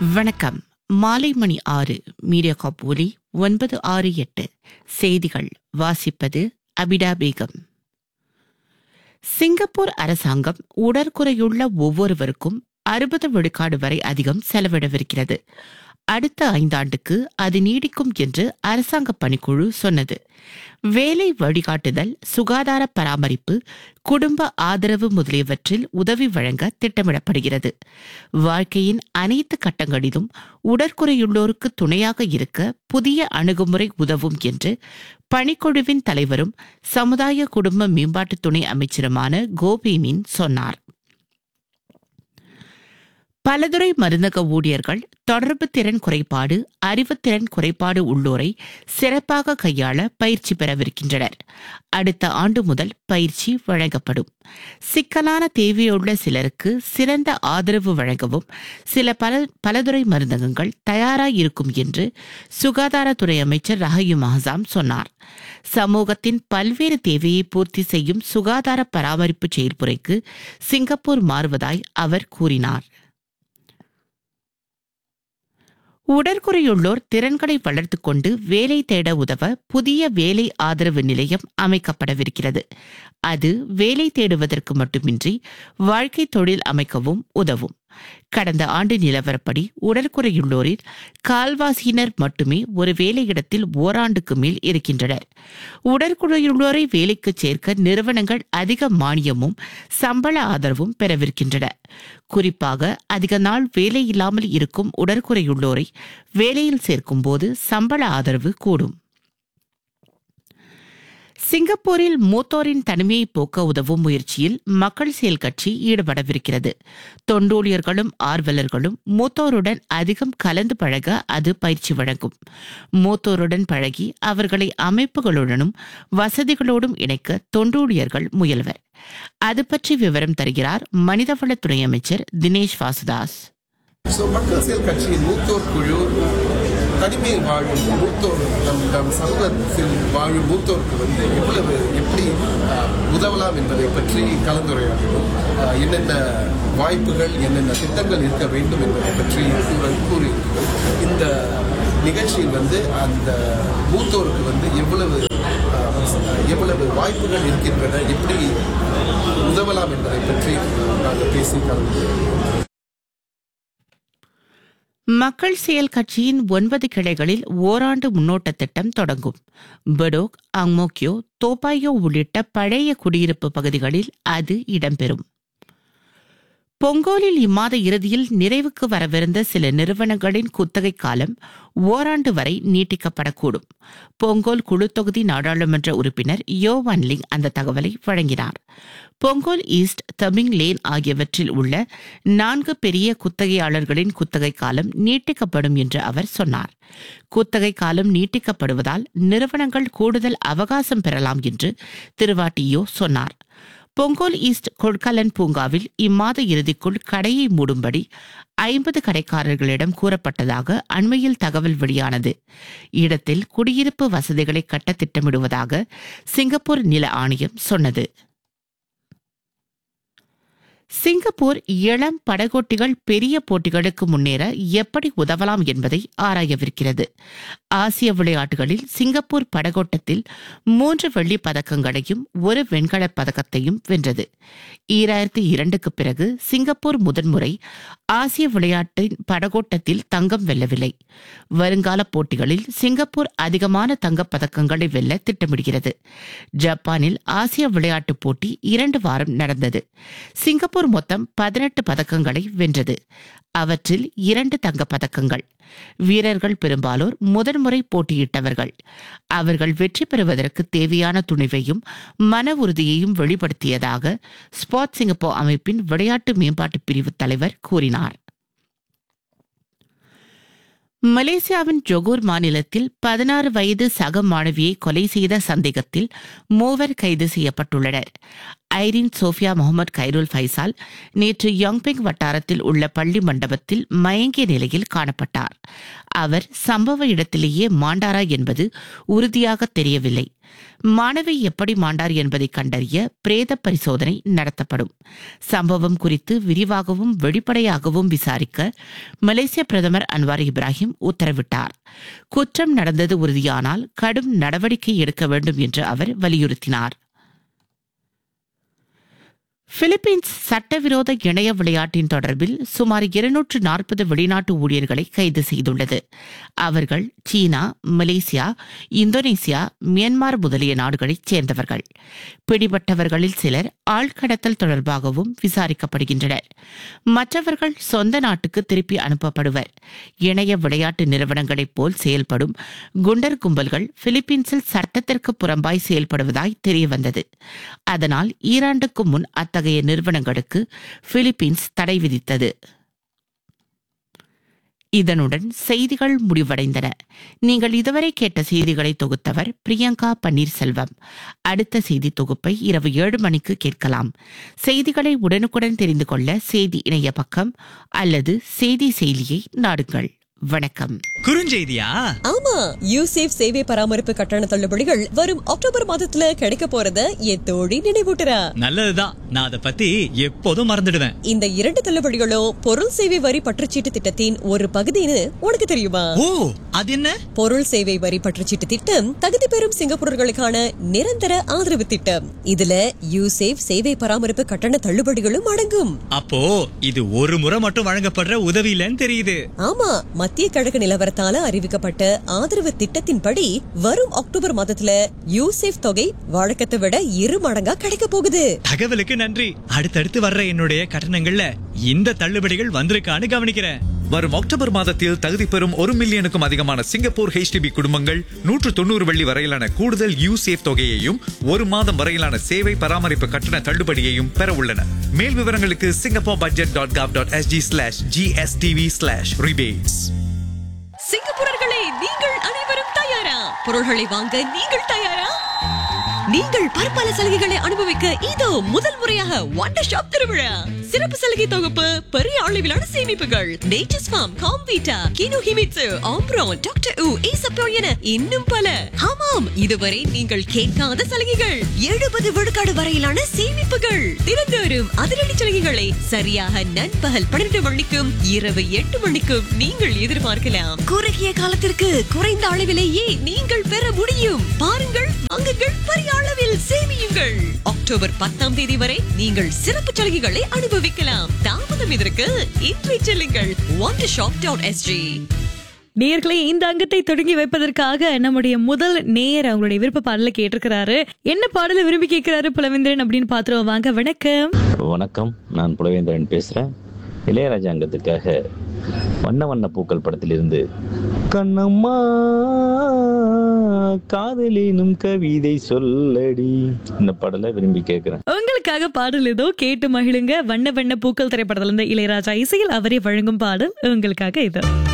வணக்கம் மாலை மணி ஆறு மீடியா காப் ஒலி ஒன்பது ஆறு எட்டு செய்திகள் வாசிப்பது அபிடா பேகம் சிங்கப்பூர் அரசாங்கம் உடற்குறையுள்ள ஒவ்வொருவருக்கும் அறுபது விழுக்காடு வரை அதிகம் செலவிடவிருக்கிறது அடுத்த ஐந்தாண்டுக்கு அது நீடிக்கும் என்று அரசாங்க பணிக்குழு சொன்னது வேலை வழிகாட்டுதல் சுகாதார பராமரிப்பு குடும்ப ஆதரவு முதலியவற்றில் உதவி வழங்க திட்டமிடப்படுகிறது வாழ்க்கையின் அனைத்து கட்டங்களிலும் உடற்குறையுள்ளோருக்கு துணையாக இருக்க புதிய அணுகுமுறை உதவும் என்று பணிக்குழுவின் தலைவரும் சமுதாய குடும்ப மேம்பாட்டு துணை அமைச்சருமான கோபிமின் சொன்னார் பலதுறை மருந்தக ஊழியர்கள் தொடர்பு திறன் குறைபாடு அறிவுத்திறன் குறைபாடு உள்ளோரை சிறப்பாக கையாள பயிற்சி பெறவிருக்கின்றனர் அடுத்த ஆண்டு முதல் பயிற்சி வழங்கப்படும் சிக்கலான தேவையுள்ள சிலருக்கு சிறந்த ஆதரவு வழங்கவும் சில பல பலதுறை மருந்தகங்கள் தயாராய் இருக்கும் என்று சுகாதாரத்துறை அமைச்சர் ரஹயு மஹசாம் சொன்னார் சமூகத்தின் பல்வேறு தேவையை பூர்த்தி செய்யும் சுகாதார பராமரிப்பு செயல்முறைக்கு சிங்கப்பூர் மாறுவதாய் அவர் கூறினார் உடற்குறையுள்ளோர் திறன்களை வளர்த்துக் கொண்டு வேலை தேட உதவ புதிய வேலை ஆதரவு நிலையம் அமைக்கப்படவிருக்கிறது அது வேலை தேடுவதற்கு மட்டுமின்றி வாழ்க்கை தொழில் அமைக்கவும் உதவும் கடந்த ஆண்டு நிலவரப்படி உடற்குறையுள்ளோரில் கால்வாசியினர் மட்டுமே ஒரு வேலையிடத்தில் ஓராண்டுக்கு மேல் இருக்கின்றனர் உடற்குறையுள்ளோரை வேலைக்கு சேர்க்க நிறுவனங்கள் அதிக மானியமும் சம்பள ஆதரவும் பெறவிருக்கின்றன குறிப்பாக அதிக நாள் வேலை இல்லாமல் இருக்கும் உடற்குறையுள்ளோரை வேலையில் சேர்க்கும் போது சம்பள ஆதரவு கூடும் சிங்கப்பூரில் மூத்தோரின் தனிமையை போக்க உதவும் முயற்சியில் மக்கள் செயல் கட்சி ஈடுபடவிருக்கிறது தொண்டூழியர்களும் ஆர்வலர்களும் மூத்தோருடன் அதிகம் கலந்து பழக அது பயிற்சி வழங்கும் மூத்தோருடன் பழகி அவர்களை அமைப்புகளுடனும் வசதிகளோடும் இணைக்க தொண்டூழியர்கள் முயல்வர் அது பற்றி விவரம் தருகிறார் மனிதவளத்துறை அமைச்சர் தினேஷ் வாசுதாஸ் ஸோ மக்கள் செயல் கட்சியின் மூத்தோர் குழு தனிமையில் வாழும் மூத்தோர் நம் நம் சமூகத்தில் வாழும் மூத்தோருக்கு வந்து எவ்வளவு எப்படி ஆஹ், உதவலாம் என்பதை பற்றி கலந்துரையாடினோம் ஆஹ், என்னென்ன வாய்ப்புகள் என்னென்ன திட்டங்கள் இருக்க வேண்டும் என்பதை பற்றி கூற- கூறியிருக்கிறோம் இந்த நிகழ்ச்சியில் வந்து அந்த மூத்தோருக்கு வந்து எவ்வளவு ஆஹ், எவ்வளவு வாய்ப்புகள் இருக்கின்றன எப்படி உதவலாம் என்பதை பற்றி நாங்கள் பேசி கலந்து மக்கள் செயல் கட்சியின் ஒன்பது கிளைகளில் ஓராண்டு முன்னோட்ட திட்டம் தொடங்கும் படோக் அங்மோக்கியோ தோப்பாயோ உள்ளிட்ட பழைய குடியிருப்பு பகுதிகளில் அது இடம்பெறும் பொங்கோலில் இம்மாத இறுதியில் நிறைவுக்கு வரவிருந்த சில நிறுவனங்களின் குத்தகை காலம் ஓராண்டு வரை நீட்டிக்கப்படக்கூடும் பொங்கோல் குழு தொகுதி நாடாளுமன்ற உறுப்பினர் யோவான் லிங் அந்த தகவலை வழங்கினார் பொங்கோல் ஈஸ்ட் தமிங் லேன் ஆகியவற்றில் உள்ள நான்கு பெரிய குத்தகையாளர்களின் குத்தகை காலம் நீட்டிக்கப்படும் என்று அவர் சொன்னார் குத்தகை காலம் நீட்டிக்கப்படுவதால் நிறுவனங்கள் கூடுதல் அவகாசம் பெறலாம் என்று திருவாட்டியோ சொன்னார் பொங்கோல் ஈஸ்ட் கொள்கலன் பூங்காவில் இம்மாத இறுதிக்குள் கடையை மூடும்படி ஐம்பது கடைக்காரர்களிடம் கூறப்பட்டதாக அண்மையில் தகவல் வெளியானது இடத்தில் குடியிருப்பு வசதிகளை கட்ட திட்டமிடுவதாக சிங்கப்பூர் நில ஆணையம் சொன்னது சிங்கப்பூர் இளம் படகோட்டிகள் பெரிய போட்டிகளுக்கு முன்னேற எப்படி உதவலாம் என்பதை ஆராயவிருக்கிறது ஆசிய விளையாட்டுகளில் சிங்கப்பூர் படகோட்டத்தில் மூன்று வெள்ளிப் பதக்கங்களையும் ஒரு வெண்கலப் பதக்கத்தையும் வென்றது ஈராயிரத்தி இரண்டுக்கு பிறகு சிங்கப்பூர் முதன்முறை ஆசிய விளையாட்டின் படகோட்டத்தில் தங்கம் வெல்லவில்லை வருங்கால போட்டிகளில் சிங்கப்பூர் அதிகமான தங்கப் பதக்கங்களை வெல்ல திட்டமிடுகிறது ஜப்பானில் ஆசிய விளையாட்டுப் போட்டி இரண்டு வாரம் நடந்தது சிங்கப்பூர் மொத்தம் பதினெட்டு பதக்கங்களை வென்றது அவற்றில் இரண்டு தங்கப் பதக்கங்கள் வீரர்கள் பெரும்பாலோர் முதன்முறை போட்டியிட்டவர்கள் அவர்கள் வெற்றி பெறுவதற்கு தேவையான துணிவையும் மன உறுதியையும் வெளிப்படுத்தியதாக ஸ்பாட் சிங்கப்பூர் அமைப்பின் விளையாட்டு மேம்பாட்டு பிரிவு தலைவர் கூறினார் மலேசியாவின் ஜொகூர் மாநிலத்தில் பதினாறு வயது சக மாணவியை கொலை செய்த சந்தேகத்தில் மூவர் கைது செய்யப்பட்டுள்ளனர் Irene Sophia Mohamed Khairul Faizal நேற்று யோங்பெங் வட்டாரத்தில் உள்ள பள்ளி மண்டபத்தில் மயங்கிய நிலையில் காணப்பட்டார் அவர் சம்பவ இடத்திலேயே மாண்டாரா என்பது உறுதியாக தெரியவில்லை மாணவி எப்படி மாண்டார் என்பதை கண்டறிய பிரேத பரிசோதனை நடத்தப்படும் சம்பவம் குறித்து விரிவாகவும் வெளிப்படையாகவும் விசாரிக்க மலேசிய பிரதமர் அன்வார் இப்ராஹிம் உத்தரவிட்டார் குற்றம் நடந்தது உறுதியானால் கடும் நடவடிக்கை எடுக்க வேண்டும் என்று அவர் வலியுறுத்தினார் பிலிப்பீன்ஸ் சட்டவிரோத இணைய விளையாட்டின் தொடர்பில் சுமார் இருநூற்று நாற்பது வெளிநாட்டு ஊழியர்களை கைது செய்துள்ளது அவர்கள் சீனா மலேசியா இந்தோனேசியா மியான்மர் முதலிய நாடுகளைச் சேர்ந்தவர்கள் பிடிபட்டவர்களில் சிலர் ஆழ்கடத்தல் தொடர்பாகவும் விசாரிக்கப்படுகின்றனர் மற்றவர்கள் சொந்த நாட்டுக்கு திருப்பி அனுப்பப்படுவர் இணைய விளையாட்டு நிறுவனங்களைப் போல் செயல்படும் குண்டர் கும்பல்கள் பிலிப்பீன்ஸில் சட்டத்திற்கு புறம்பாய் செயல்படுவதாய் தெரியவந்தது அதனால் ஈராண்டுக்கு முன் அத்தகைய நிறுவனங்களுக்கு பிலிப்பீன்ஸ் தடை விதித்தது இதனுடன் செய்திகள் முடிவடைந்தன நீங்கள் இதுவரை கேட்ட செய்திகளை தொகுத்தவர் பிரியங்கா பன்னீர்செல்வம் அடுத்த செய்தி தொகுப்பை இரவு ஏழு மணிக்கு கேட்கலாம் செய்திகளை உடனுக்குடன் தெரிந்து கொள்ள செய்தி இணைய பக்கம் அல்லது செய்தி செயலியை நாடுங்கள் வணக்கம் குறுஞ்செய்தியா ஆமா யூசேஃப் சேவை பராமரிப்பு கட்டண தள்ளுபடிகள் வரும் அக்டோபர் மாதத்துல கிடைக்க போறத என் தோழி நினைவூட்டுறா நல்லதுதான் நான் அதை பத்தி எப்போதும் மறந்துடுவேன் இந்த இரண்டு தள்ளுபடிகளும் பொருள் சேவை வரி பற்றுச்சீட்டு திட்டத்தின் ஒரு பகுதின்னு உனக்கு தெரியுமா ஓ அது என்ன பொருள் சேவை வரி பற்றுச்சீட்டு திட்டம் தகுதி பெறும் சிங்கப்பூரர்களுக்கான நிரந்தர ஆதரவு திட்டம் இதுல யூசேஃப் சேவை பராமரிப்பு கட்டண தள்ளுபடிகளும் அடங்கும் அப்போ இது ஒரு முறை மட்டும் வழங்கப்படுற உதவி இல்லைன்னு தெரியுது ஆமா மத்திய கிழக்கு நிலவரத்தால அறிவிக்கப்பட்ட ஆதரவு திட்டத்தின்படி வரும் அக்டோபர் மாதத்துல யூசேஃப் தொகை வழக்கத்தை விட இரு மடங்கா கிடைக்க போகுது தகவலுக்கு நன்றி அடுத்தடுத்து வர்ற என்னுடைய கட்டணங்கள்ல இந்த தள்ளுபடிகள் வந்திருக்கான்னு கவனிக்கிறேன் வரும் அக்டோபர் மாதத்தில் தகுதி பெறும் ஒரு மில்லியனுக்கும் அதிகமான சிங்கப்பூர் HDB குடும்பங்கள் நூற்று தொண்ணூறு வெள்ளி வரையிலான கூடுதல் யூசேஃப் தொகையையும் ஒரு மாதம் வரையிலான சேவை பராமரிப்பு கட்டண தள்ளுபடியையும் பெற உள்ளன மேல் விவரங்களுக்கு Singapore budget dot gov dot SG slash GSTV slash rebates சிங்கப்பூரர்களே நீங்கள் அனைவரும் தயாரா பொருள்களை வாங்க நீங்கள் தயாரா நீங்கள் பற்பல சலுகைகளை அனுபவிக்க இதோ முதல் முறையாக வண்டர் ஷாப் திருவிழா சிறப்பு சலுகை தொகுப்பு பெரிய அளவிலான சேமிப்புகள் Nature's Farm Comvita Kino Himitsu Ambrone doctor உ ஈசப்போ என இன்னும் பல ஆமாம் இதுவரை நீங்கள் கேட்காத சலுகைகள் எழுபது விழுக்காடு வரையிலான சேமிப்புகள் தினந்தோறும் அதிரடி சலுகைகளை சரியாக நண்பகல் பன்னிரண்டு மணிக்கும் இரவு எட்டு மணிக்கும் நீங்கள் எதிர்பார்க்கலாம் குறுகிய காலத்திற்கு குறைந்த அளவிலேயே நீங்கள் பெற முடியும் பாருங்கள் வாங்குங்கள் பெரிய அளவில் சேமியுங்கள் அக்டோபர் பத்தாம் தேதி வரை நீங்கள் சிறப்பு சலுகைகளை அனுபவிக்கலாம் தாமதம் இதற்கு இன்றை செல்லுங்கள் ஒன் ஷாப் டாட் எஸ்ஜி நேயர்களே இந்த அங்கத்தை தொடங்கி வைப்பதற்காக நம்முடைய முதல் நேயர் அவங்களுடைய விருப்ப பாடல கேட்டிருக்கிறாரு என்ன பாடல விரும்பி கேட்கிறாரு புலவேந்திரன் அப்படின்னு பாத்துருவோம் வாங்க வணக்கம் வணக்கம் நான் புலவேந்திரன் பேசுறேன் இளையராஜா அங்கத்துக்காக வண்ண வண்ண பூக்கள் படத்திலிருந்து கண்ணம்மா காதலினும் கவிதை சொல்லடி இந்த பாடலை விரும்பி கேட்கிறேன் உங்களுக்காக பாடல் ஏதோ கேட்டு மகிழுங்க வண்ண வண்ண பூக்கள் திரைப்படத்துல இருந்து இளையராஜா இசையில் அவரே வழங்கும் பாடல் உங்களுக்காக இது